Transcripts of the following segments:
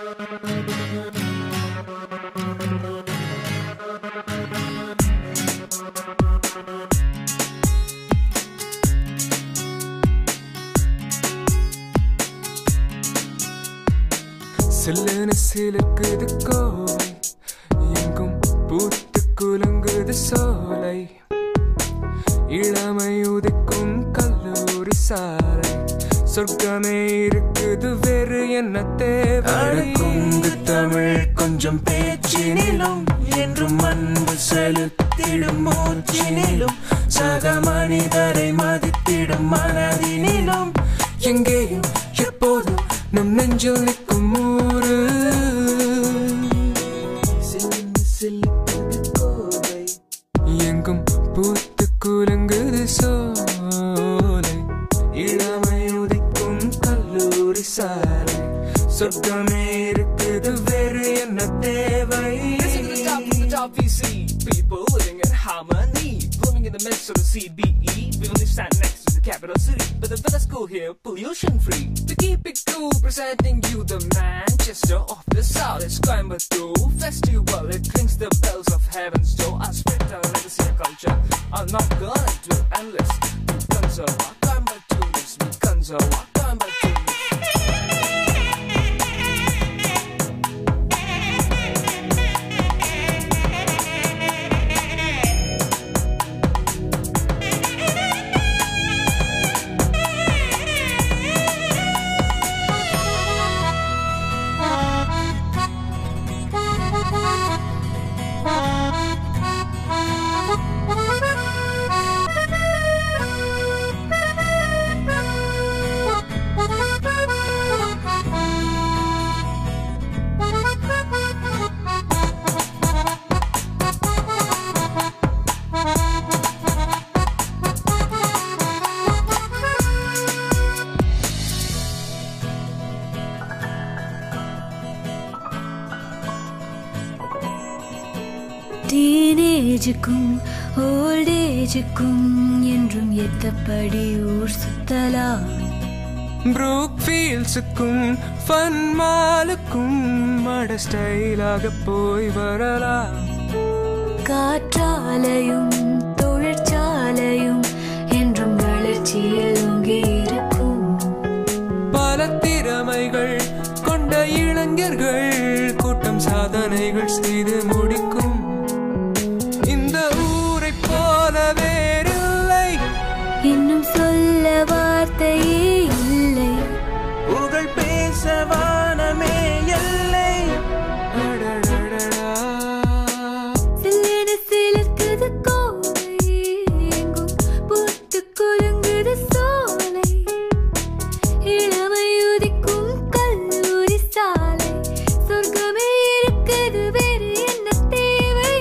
சில்லுன்னு சிலுக்குது கோவை எங்கும் பூத்து குலுங்குது சோலை இளமை உதிக்கும் கல்லூரி சாலை சொர்க்கமே இருக்குது வேறு என்ன தேவை கொங்கு தமிழ் கொஞ்சம் பேச்சினிலும் என்றும் அன்பு செலுத்திடும் மூச்சினிலும் சக மனிதரை மதித்திடும் மனதினிலும் எங்கேயும் எப்போதும் நம் நெஞ்சில் நிற்கும் ஊரு சிந்து சிலுக்குது கோவை எங்கும் பூத்து குலுங்குது சோலை இளமை உதிக்கும் கல்லூரி சாலை சொர்க்கமே இருக்குது வேறு என்ன தேவை Listen to the top from the top VC. People living in harmony. Blooming in the midst of the CBE. We only stand next to the capital city. But the weather's cool here, pollution free. To keep it cool, presenting you the Manchester of the South. It's Coimbatore Festival. It rings the bells of heaven's door. I spread our legacy and culture. I'm not gonna do endless. We conserve our Coimbatore. We conserve our Coimbatore. டீனேஜுக்கும் ஓல்டேஜுக்கும் என்றும் எத்தப்படி ஊர் சுத்தலாம் Brook ஃபீல்ஸுக்கும் fun மாலுக்கும் மட ஸ்டைலாக போய் வரலாம் காற்றாலையும் தொழிற்சாலையும் என்றும் வளர்ச்சியில் ஓங்கி இருக்கும் பல திறமைகள் கொண்ட இளைஞர்கள் கூட்டம் சாதனைகள் செய்து முடிக்கும் இந்த ஊரை போல வேறில்லை இன்னும் சொல்ல வார்த்தையே இல்லை புகழ் பேச வானமே எல்லை அடடடடா. சில்லென சிலிர்க்குது கோவை எங்கும் பூத்து குலுங்குது சோலை இளமை உதிக்கும் கல்லூரி சாலை சொர்க்கமே இருக்குது வேறு என்ன தேவை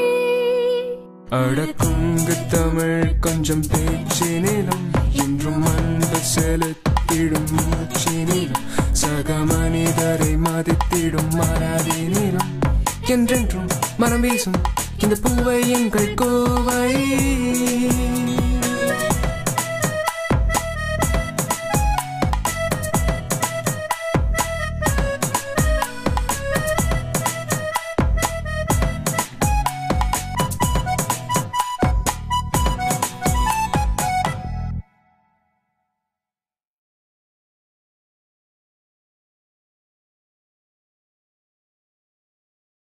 அடக்குங்கு தமிழ் கொஞ்சம் பேச்சினிலும் என்றும் அன்பு செலுத்திடும் மூச்சினிலும் சக மனிதரை மதித்திடும் மனதினிலும் என்றென்றும் மனம் வீசும் இந்த பூவை எங்கள் கோவை